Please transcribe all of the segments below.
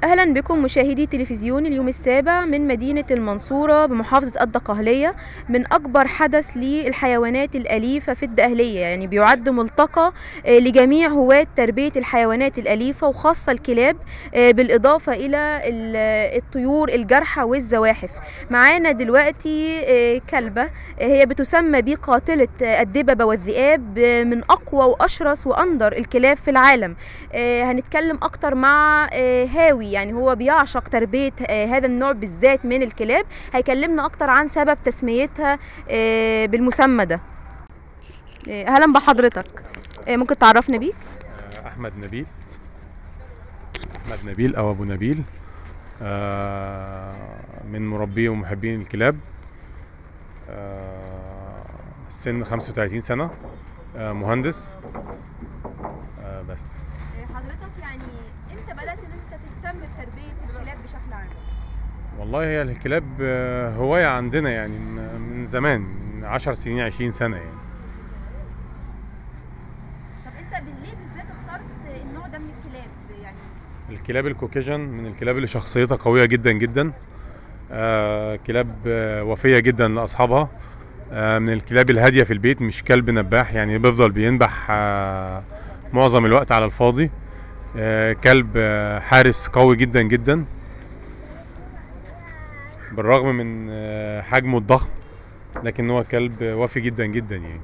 أهلا بكم مشاهدي تلفزيون اليوم السابع من مدينة المنصورة بمحافظة الدقهلية من أكبر حدث للحيوانات الأليفة في الدقهلية يعني بيعد ملتقى آه، لجميع هواة تربية الحيوانات الأليفة وخاصة الكلاب آه، بالإضافة إلى ال- الطيور الجارحة والزواحف معانا دلوقتي آه، كلبة آه، هي بتسمى بقاتلة آه، الدببة والذئاب آه، من أقوى وأشرس وأندر الكلاب في العالم آه، هنتكلم أكتر مع آه، هاوي يعني هو بيعشق تربية آه، هذا النوع بالذات من الكلاب هيكلمنا أكتر عن سبب تسميتها آه، بالمسمى ده آه، أهلا بحضرتك آه، ممكن تعرفنا بيك احمد نبيل احمد نبيل او ابو نبيل آه، من مربي ومحبين الكلاب آه، السن 35 سنه آه، مهندس آه، بس حضرتك يعني امتى بدأت ان انت تهتم بتربية الكلاب بشكل عام؟ والله هي الكلاب آه، هوايه عندنا يعني من من زمان من 10 سنين 20 سنه يعني طب انت ليه بالذات اخترت النوع ده من الكلاب يعني الكلاب الكوكيجن من الكلاب اللي شخصيتها قوية جدا جدا آه كلاب آه وفية جدا لأصحابها آه من الكلاب الهادية في البيت مش كلب نباح يعني بيفضل بينبح آه معظم الوقت على الفاضي آه كلب آه حارس قوي جدا جدا بالرغم من آه حجمه الضخم لكن هو كلب وفي جدا جدا يعني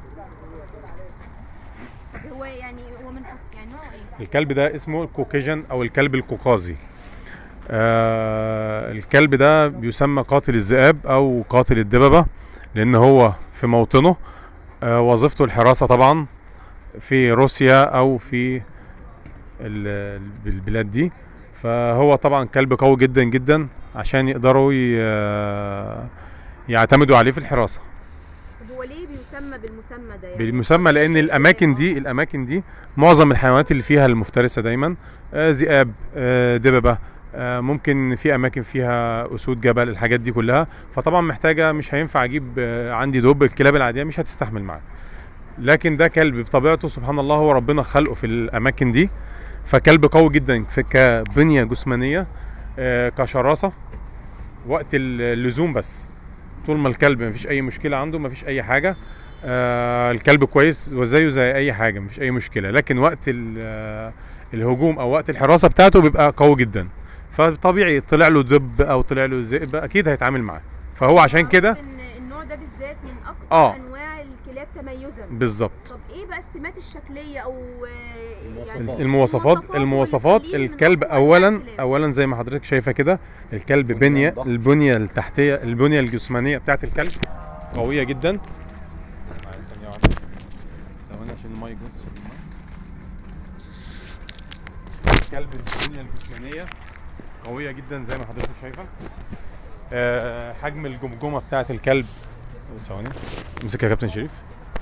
هو يعني هو من فص... يعني هو ايه؟ الكلب ده اسمه الكوكيجن او الكلب القوقازي آه الكلب ده بيسمى قاتل الذئاب او قاتل الدببة لان هو في موطنه آه وظيفته الحراسة طبعا في روسيا او في ال- البلاد دي فهو طبعا كلب قوي جدا جدا عشان يقدروا ي- آه، يعتمدوا عليه في الحراسة طب هو ليه بيسمى بالمسمى ده يعني؟ بالمسمى لان الاماكن دي الاماكن دي معظم الحيوانات اللي فيها المفترسه دايما آه، ذئاب آه، دببه آه، ممكن في اماكن فيها اسود جبل الحاجات دي كلها فطبعا محتاجه مش هينفع اجيب آه، عندي دب الكلاب العاديه مش هتستحمل معاه لكن ده كلب بطبيعته سبحان الله هو ربنا خلقه في الاماكن دي فكلب قوي جدا في كبنيه جسمانيه آه، كشراسه وقت اللزوم بس طول ما الكلب مفيش اي مشكله عنده مفيش اي حاجه آه الكلب كويس وزيه زي اي حاجه مفيش اي مشكله لكن وقت ال- آه، الهجوم او وقت الحراسه بتاعته بيبقى قوي جدا فطبيعي طلع له دب او طلع له ذئب اكيد هيتعامل معاه فهو عشان كده ان النوع ده بالذات من اكتر آه. انواع الكلاب تميزا بالظبط طب ايه بقى السمات الشكليه او آه، يعني المواصفات المواصفات واللي تخليه من الكلب أقوى أنواع اولا الكلاب؟ اولا زي ما حضرتك شايفه كده الكلب بنيه البنيه التحتيه البنيه الجسمانيه بتاعت الكلب قويه جدا معلش ثانيه واحده ثواني عشان المايك بس الكلب البنيه الجسمانيه قويه جدا زي ما حضرتك شايفه آه، حجم الجمجمه بتاعت الكلب ثواني امسك يا كابتن شريف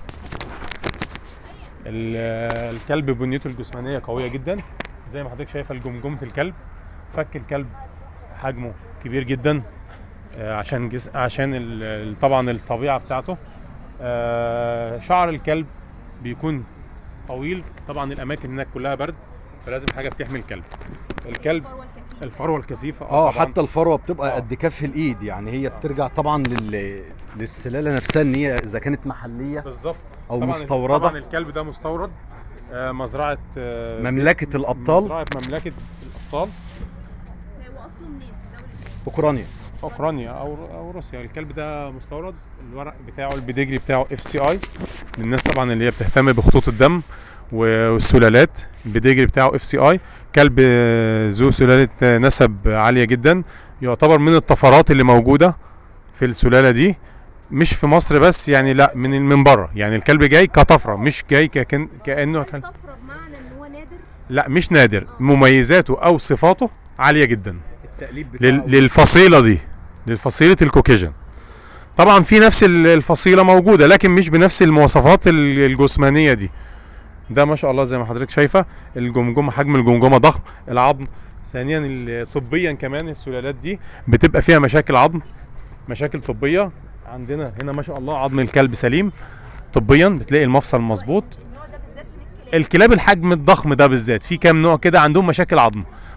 ال- الكلب بنيته الجسمانيه قويه جدا زي ما حضرتك شايفه الجمجمه الكلب فك الكلب حجمه كبير جدا آه، عشان جس... عشان ال- ال- طبعا الطبيعه بتاعته آه، شعر الكلب بيكون طويل طبعا الاماكن هناك كلها برد فلازم حاجه بتحمي الكلب الكلب الفروة الكثيفة. الفروه الكثيفه اه طبعاً. حتى الفروه بتبقى آه. قد كف الايد يعني هي بترجع طبعا لل... للسلاله نفسها ان هي اذا كانت محليه بالظبط او طبعاً مستورده طبعا الكلب ده مستورد آه، مزرعه آه، مملكه الابطال مزرعه مملكه الابطال هو اصله منين؟ دولة ايه؟ اوكرانيا اوكرانيا او او روسيا الكلب ده مستورد الورق بتاعه البيديجري بتاعه اف سي اي للناس طبعا اللي هي بتهتم بخطوط الدم والسلالات البيديجري بتاعه اف سي اي كلب آه، ذو سلاله آه، نسب عاليه جدا يعتبر من الطفرات اللي موجوده في السلاله دي مش في مصر بس يعني لا من من بره يعني الكلب جاي كطفره مش جاي ككن كانه كان طفرة بمعنى ان هو نادر لا مش نادر مميزاته او صفاته عاليه جدا التقليب لل- للفصيله دي للفصيله الكوكيجن طبعا في نفس ال- الفصيله موجوده لكن مش بنفس المواصفات ال- الجسمانيه دي ده ما شاء الله زي ما حضرتك شايفه الجمجمه حجم الجمجمه ضخم العظم ثانيا ال- طبيا كمان السلالات دي بتبقى فيها مشاكل عظم مشاكل طبيه عندنا هنا ما شاء الله عظم الكلب سليم طبيا بتلاقي المفصل مظبوط النوع ده بالذات من الكلاب الكلاب الحجم الضخم ده بالذات في كام نوع كده عندهم مشاكل عظم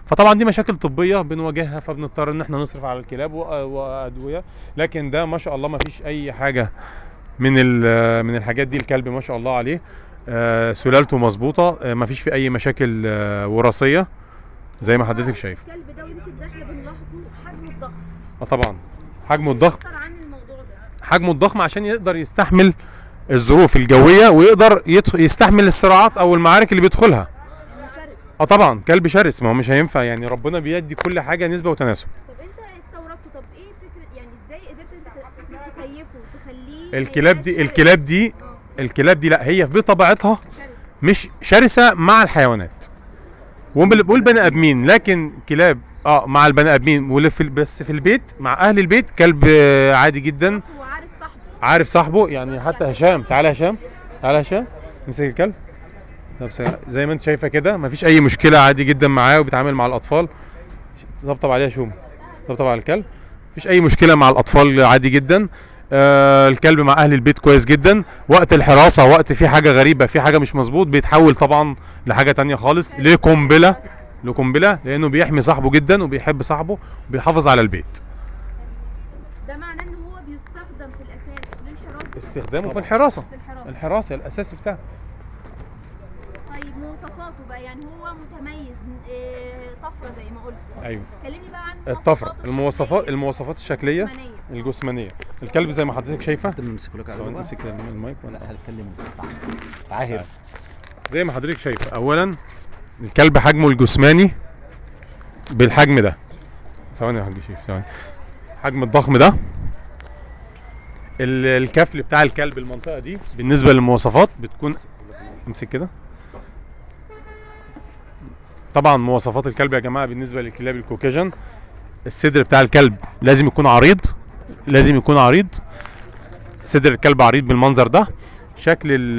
فطبعا دي مشاكل طبيه بنواجهها فبنضطر ان احنا نصرف على الكلاب وأ- وادويه لكن ده ما شاء الله ما فيش اي حاجه من ال- من الحاجات دي الكلب ما شاء الله عليه آه، سلالته مظبوطه آه، ما فيش فيه اي مشاكل آه، وراثيه زي ما حضرتك شايف الكلب ده ويمكن ده احنا بنلاحظه حجمه الضخم اه طبعا حجمه الضخم اكتر عن الموضوع ده حجمه الضخم عشان يقدر يستحمل الظروف الجويه ويقدر يدخ- يستحمل الصراعات او المعارك اللي بيدخلها انه شرس اه طبعا كلب شرس ما هو مش هينفع يعني ربنا بيدي كل حاجه نسبه وتناسب طب انت استوردته طب ايه فكره يعني ازاي قدرت انت ت- تكيفه وتخليه ما الكلاب يبقاش دي شرس؟ الكلاب دي اه الكلاب دي لا هي بطبيعتها شرس مش شرسه مع الحيوانات وبال- والبني ادمين لكن كلاب اه مع البني ادمين واللي في ال- بس في البيت مع اهل البيت كلب آه، عادي جدا هو عارف صاحبه عارف صاحبه يعني حتى هشام تعالى يا هشام تعالى يا هشام امسك الكلب طب س- زي ما انت شايفه كده مفيش اي مشكله عادي جدا معاه وبيتعامل مع الاطفال طبطب عليه يا شوم طبطب على الكلب مفيش اي مشكله مع الاطفال عادي جدا آه الكلب مع اهل البيت كويس جدا وقت الحراسه وقت في حاجه غريبه في حاجه مش مظبوط بيتحول طبعا لحاجه تانية خالص لقنبله لقنبله لانه بيحمي صاحبه جدا وبيحب صاحبه وبيحافظ على البيت ده معناه ان هو بيستخدم في الاساس للحراسه استخدامه في الحراسه في الحراسه الحراسه الاساسي بتاعه طيب مواصفاته بقى يعني هو متميز آه، طفره زي ما قلت ايوه كلمني بقى عن الطفره مواصفاته المواصفات الشخصية. المواصفات الشكليه الجسمانية. الجسمانيه الكلب زي ما حضرتك شايفه انت ممسكه لك ثواني امسك المايك ولا لا هتكلم تعاهر زي ما حضرتك شايفه اولا الكلب حجمه الجسماني بالحجم ده ثواني يا حاج شيف ثواني حجم الضخم ده ال- الكفل بتاع الكلب المنطقه دي بالنسبه للمواصفات بتكون امسك كده طبعا مواصفات الكلب يا جماعه بالنسبه للكلاب الكوكيجن الصدر بتاع الكلب لازم يكون عريض لازم يكون عريض صدر الكلب عريض بالمنظر ده شكل ال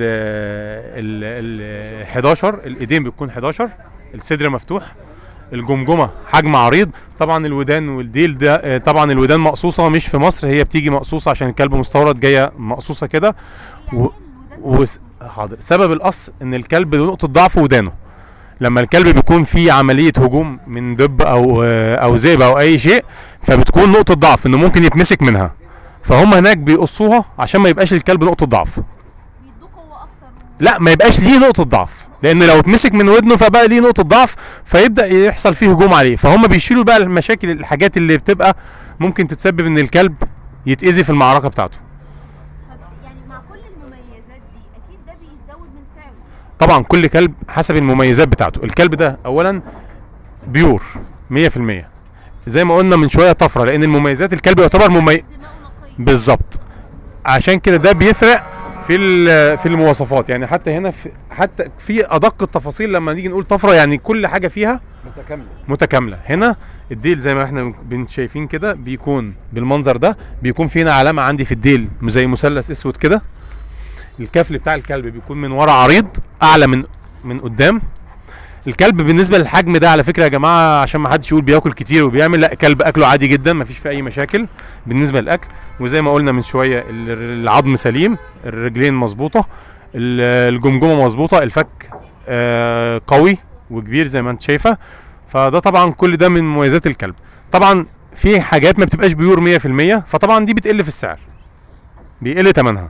ال ال 11 الايدين بتكون 11 الصدر مفتوح الجمجمه حجم عريض طبعا الودان والديل ده آه، طبعا الودان مقصوصه مش في مصر هي بتيجي مقصوصه عشان الكلب مستورد جايه مقصوصه كده و... و... حاضر سبب القص ان الكلب نقطه ضعف ودانه لما الكلب بيكون فيه عمليه هجوم من دب او آه، او ذئب او اي شيء فبتكون نقطه ضعف انه ممكن يتمسك منها فهم هناك بيقصوها عشان ما يبقاش الكلب نقطه ضعف بيدوه قوه اكتر لا ما يبقاش ليه نقطة ضعف لأن لو اتمسك من ودنه فبقى ليه نقطة ضعف فيبدأ يحصل فيه هجوم عليه فهم بيشيلوا بقى المشاكل الحاجات اللي بتبقى ممكن تتسبب إن الكلب يتأذي في المعركة بتاعته طب يعني مع كل المميزات دي اكيد ده بيزود من سعره طبعا كل كلب حسب المميزات بتاعته الكلب ده أولا بيور 100% زي ما قلنا من شوية طفرة لأن المميزات الكلب يعتبر ممي... دماغه نقيه بالظبط عشان كده ده بيفرق في ال- في المواصفات يعني حتى هنا في حتى في ادق التفاصيل لما نيجي نقول طفره يعني كل حاجه فيها متكامله متكامله هنا الديل زي ما احنا بن شايفين كده بيكون بالمنظر ده بيكون في هنا علامه عندي في الديل زي مثلث اسود كده الكفل بتاع الكلب بيكون من ورا عريض اعلى من من قدام الكلب بالنسبه للحجم ده على فكره يا جماعه عشان ما حدش يقول بياكل كتير وبيعمل لا كلب اكله عادي جدا ما فيش فيه اي مشاكل بالنسبه للاكل وزي ما قلنا من شويه ال- العظم سليم الرجلين مظبوطه ال- الجمجمه مظبوطه الفك آه، قوي وكبير زي ما انت شايفه فده طبعا كل ده من مميزات الكلب طبعا في حاجات ما بتبقاش بيور 100% فطبعا دي بتقل في السعر بيقل ثمنها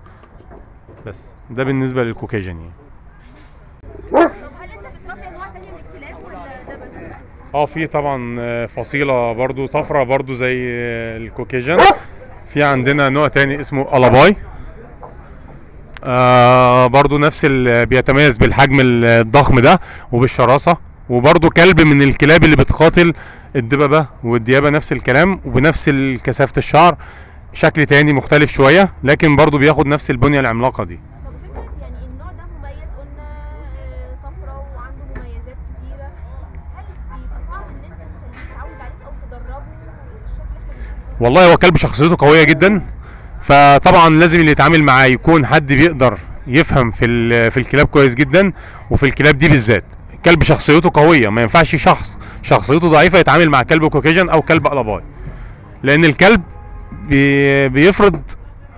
بس ده بالنسبه للكوكيجن يعني طب هل انت بتربي انواع تانية من الكلاب ولا ده بس؟ اه في طبعا آه، فصيله برضو طفره برضو زي آه، الكوكيجن في عندنا نوع تاني اسمه الاباي آه برضو نفس ال- بيتميز بالحجم الضخم ده وبالشراسه وبرضو كلب من الكلاب اللي بتقاتل الدببه والديابه نفس الكلام وبنفس ال- كثافه الشعر شكل تاني مختلف شويه لكن برضو بياخد نفس البنيه العملاقه دي طب فكرة يعني النوع ده مميز قلنا آه، طفرة وعنده مميزات كتيرة هل بيبقى صعب ان انت تخليه يتعود عليك او تدربه بالشكل اللي احنا بنشوفه؟ والله هو كلب شخصيته قويه جدا فطبعا لازم اللي يتعامل معاه يكون حد بيقدر يفهم في ال- في الكلاب كويس جدا وفي الكلاب دي بالذات كلب شخصيته قويه ما ينفعش شخص شخصيته ضعيفه يتعامل مع كلب كوكيجن او كلب الاباي لان الكلب بي بيفرض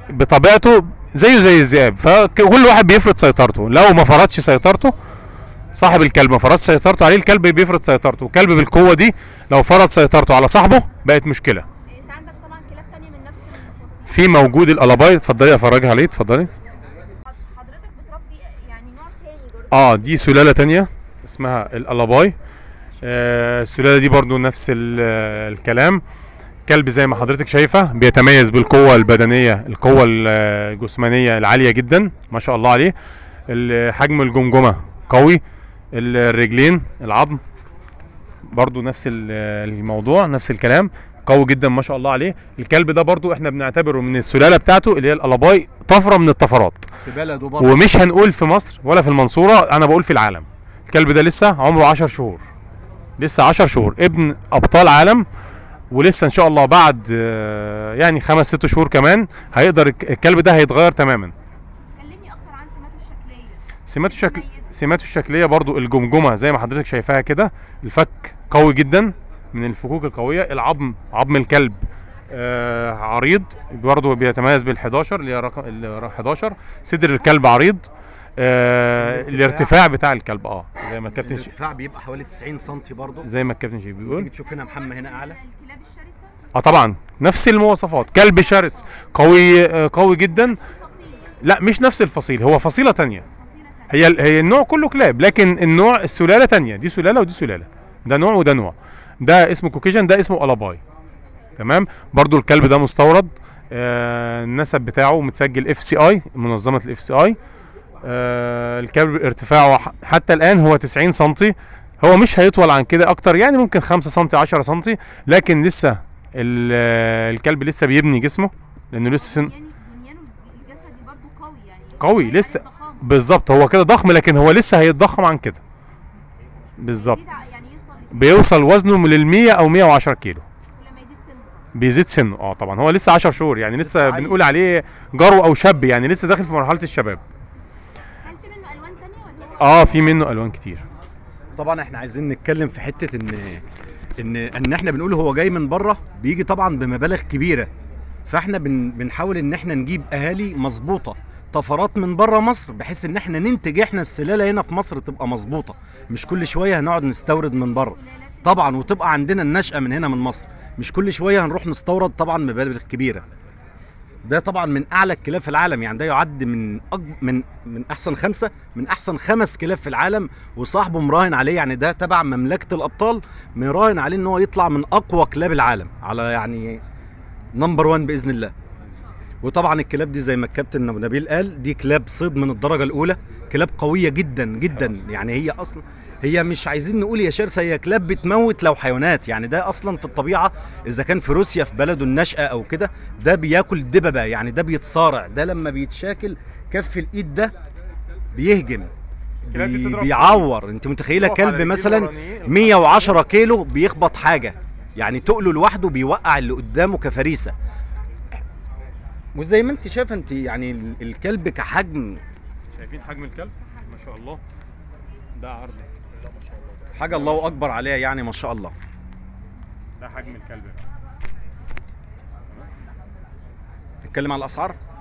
بطبيعته زيه زي الذئاب فكل واحد بيفرض سيطرته لو ما فرضش سيطرته صاحب الكلب ما فرضش سيطرته عليه الكلب بيفرض سيطرته الكلب بالقوه دي لو فرض سيطرته على صاحبه بقت مشكله انت عندك طبعا كلاب تانية من نفس الفصيل في موجود الالاباي اتفضلي افرجها عليه اتفضلي حضرتك بتربي يعني نوع تاني برضه اه دي سلاله تانية اسمها الالاباي آه السلاله دي برضو نفس ال- آه، الكلام كلب زي ما حضرتك شايفه بيتميز بالقوه البدنيه القوه الجسمانيه العاليه جدا ما شاء الله عليه ال- حجم الجمجمه قوي الرجلين العظم برضو نفس ال- الموضوع نفس الكلام قوي جدا ما شاء الله عليه الكلب ده برضو احنا بنعتبره من السلاله بتاعته اللي هي الالاباي طفره من الطفرات في بلده برضه ومش هنقول في مصر ولا في المنصورة أنا بقول في العالم الكلب ده لسه عمره 10 شهور لسه 10 شهور ابن أبطال عالم ولسه إن شاء الله بعد آه، يعني خمس ست شهور كمان هيقدر الك- الكلب ده هيتغير تماما كلمني اكتر عن سماته الشكليه سماته الشكل مميزة. سماته الشكلية برضو الجمجمة زي ما حضرتك شايفاها كده الفك قوي جدا من الفكوك القوية العظم عظم الكلب آه عريض برضو بيتميز بال 11 اللي هي رقم ال 11 صدر الكلب عريض آه الارتفاع. الارتفاع بتاع الكلب اه زي ما الكابتن ش... الارتفاع بيبقى حوالي 90 سم برضه زي ما الكابتن شيء بيقول تيجي تشوف هنا محمد هنا اعلى الكلاب الشرسه اه طبعا نفس المواصفات كلب شرس قوي آه قوي جدا فصيل لا مش نفس الفصيل هو فصيلة تانية فصيله تانية هي ال- هي النوع كله كلاب لكن النوع السلاله تانية دي سلاله ودي سلاله ده نوع وده نوع ده اسمه كوكيجن ده اسمه الاباي تمام برضو الكلب ده مستورد آه النسب بتاعه متسجل اف سي اي منظمه الاف سي اي آه الكلب ارتفاعه ح- حتى الان هو 90 سم هو مش هيطول عن كده اكتر يعني ممكن 5 سم 10 سم لكن لسه ال- آه، الكلب لسه بيبني جسمه لانه لسه سن بنيانه بنيانه الجسدي برضه قوي يعني قوي باين عليه لسه ضخامة. بالظبط هو كده ضخم لكن هو لسه هيتضخم عن كده بالظبط يزيد ع- يعني يوصل بيوصل وزنه لل 100 او 110 كيلو لما يزيد سنه بيزيد سنه اه طبعا هو لسه 10 شهور يعني لسه, لسه عيل. بنقول عليه جرو او شاب يعني لسه داخل في مرحله الشباب هل في منه الوان تانية ولا هو اه في منه الوان كتير طبعا احنا عايزين نتكلم في حته ان ان ان احنا بنقول هو جاي من بره بيجي طبعا بمبالغ كبيره فاحنا بن بنحاول ان احنا نجيب اهالي مظبوطه طفرات من بره مصر بحيث ان احنا ننتج احنا السلاله هنا في مصر تبقى مظبوطه مش كل شويه هنقعد نستورد من بره طبعا وتبقى عندنا النشأة من هنا من مصر مش كل شويه هنروح نستورد طبعا مبالغ كبيره ده طبعا من اعلى الكلاب في العالم يعني ده يعد من أج... من من احسن خمسه من احسن خمس كلاب في العالم وصاحبه مراهن عليه يعني ده تبع مملكه الابطال مراهن عليه ان هو يطلع من اقوى كلاب العالم على يعني نمبر 1 باذن الله وطبعا الكلاب دي زي ما الكابتن ابو نبيل قال دي كلاب صيد من الدرجه الاولى كلاب قويه جدا جدا يعني هي اصلا هي مش عايزين نقول هي شرسه هي كلاب بتموت لو حيوانات يعني ده اصلا في الطبيعه اذا كان في روسيا في بلده النشأة او كده ده بياكل دببه يعني ده بيتصارع ده لما بيتشاكل كف الايد ده بيهجم الكلاب دي بي بتضرب بيعور انت متخيله تقف على كلب رجليه مثلا الورانيين. 110 كيلو بيخبط حاجه يعني تقله لوحده بيوقع اللي قدامه كفريسه وزي ما انت شايفه انت يعني ال- الكلب كحجم شايفين حجم الكلب ما شاء الله ده عرض بسم الله ما شاء الله حاجه الله اكبر عليها يعني ما شاء الله ده حجم الكلب نتكلم على الاسعار